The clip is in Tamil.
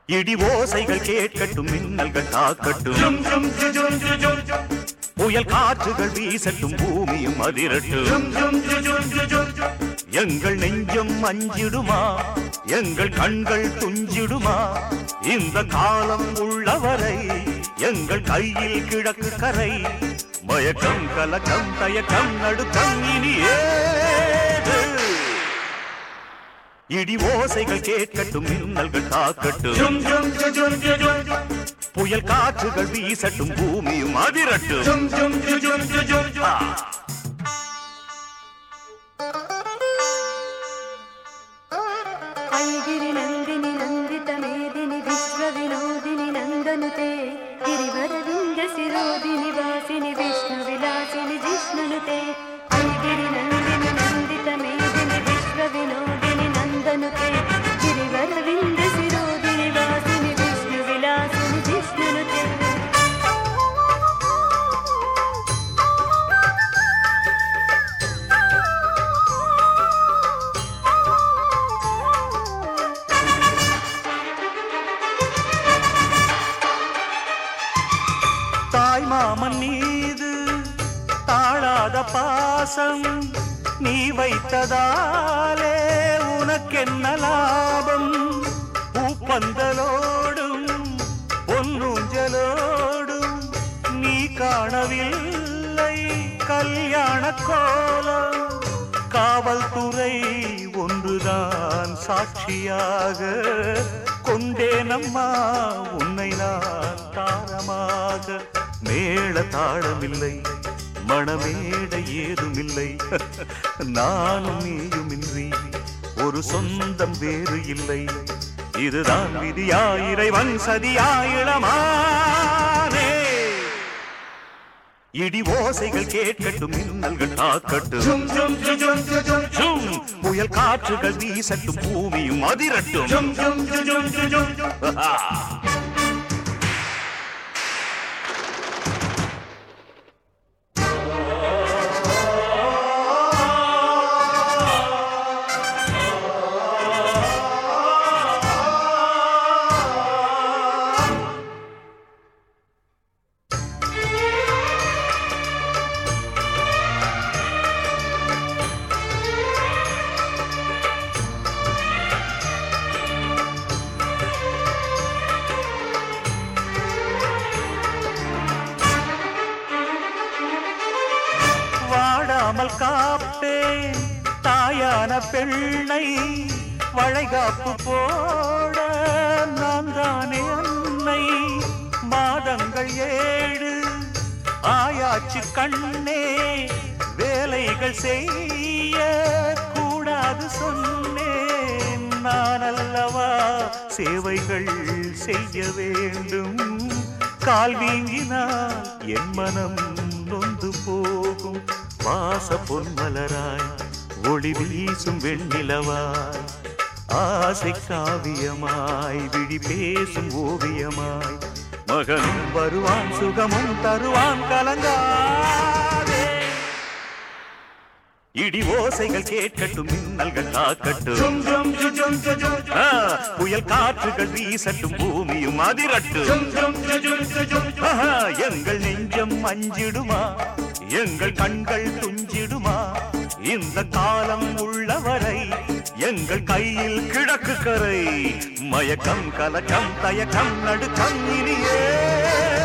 இடி ஓசைகள் கேட்கட்டும் மின்னல்கள் தாக்கட்டும் ஜும் ஜும் ஜு ஜும் ஜு ஜும் ஜும் புயல் காற்றுகள் வீசட்டும் பூமியும் அதிரட்டும் ஜும் ஜும் ஜு ஜும் ஜு ஜும் ஜும் எங்கள் நெஞ்சம் அஞ்சிடுமா எங்கள் கண்கள் துஞ்சிடுமா இந்த காலம் உள்ளவரை எங்கள் கையில் கிழக்கு கரை மயக்கம் கலக்கம் தயக்கம் நடுக்கம் இனி ஏது இடி ஓசைகள் கேட்கட்டும் மின்னல்கள் தாக்கட்டும் ஜும் ஜும் ஜு ஜும் ஜு ஜும் ஜும் புயல் காற்றுகள் வீசட்டும் பூமியும் அதிரட்டும் ஜும் ஜும் ஜு ஜும் ஜு ஜும் ஜும் ऐगिरि नन्दिनि नन्दित मेदिनि विश्वविनोदिनि नन्दनुते गिरिवरविन्द शिरोदिनि वासिनि विष्णुविलासिनि जिष्णुनुते ऐगिरि नन्दिनि नन्दित मेदिनि विश्वविनोदिनि नन्दनुते गिरिवरविन्द शिरोदिनि वासिनि विष्णुविलासिनि जिष्णुनुते தாய் மாமன் மீது தாழாத பாசம் நீ வைத்ததாலே உனக்கென்ன லாபம் பூப்பந்தலோடும் பொன்னூஞ்சலோடும் நீ காணவில்லை கல்யாண கோலம் காவல்துறை ஒன்றுதான் சாட்சியாக கொண்டேனம்மா உன்னை நான் தாரமாக மேள தாளமில்லை மணமேட ஏதுமில்லை நானும் நீயுமின்றி ஒரு சொந்தம் வேறு இல்லை இதுதான் விதியா இறைவன் சதியா இளமானே இடி ஓசைகள் கேட்கட்டும் மின்னல்கள் தாக்கட்டும் ஜும் ஜும் ஜு ஜும் ஜு ஜும் ஜும் ஜும் புயல் காற்றுகள் வீசட்டும் பூமியும் அதிரட்டும் ஜும் ஜும் ஜு ஜும் ஜு ஜும் ஜும் வாடாமல் காப்பேன் தாயான பெண்ணை வளைகாப்பு போட நான் தானே அன்னை மாதங்கள் ஏழு ஆயாச்சு கண்ணே வேலைகள் செய்ய கூடாது சொன்னேன் நான் அல்லவா சேவைகள் செய்ய வேண்டும் கால் வீங்கினால் என் மனம் நொந்து போகும் வாச பொன்மலராய் ஒளி வீசும் வெண்ணிலவாய் ஆசை காவியமாய் விழி பேசும் ஓவியமாய் மகனும் வருவான் சுகமும் தருவான் கலங்காதே இடி ஓசைகள் கேட்கட்டும் மின்னல்கள் தாக்கட்டும் ஜும் ஜும் ஜு ஜும் ஜு ஜும் ஜும் ஆ, புயல் காற்றுகள் வீசட்டும் பூமியும் அதிரட்டும் ஜும் ஜும் ஜு ஜும் ஜு ஜும் ஜும் ஆஹா, எங்கள் நெஞ்சம் அஞ்சிடுமா எங்கள் கண்கள் துஞ்சிடுமா இந்த காலம் உள்ளவரை எங்கள் கையில் கிழக்கு கரை மயக்கம் கலக்கம் தயக்கம் நடுக்கம் இனியே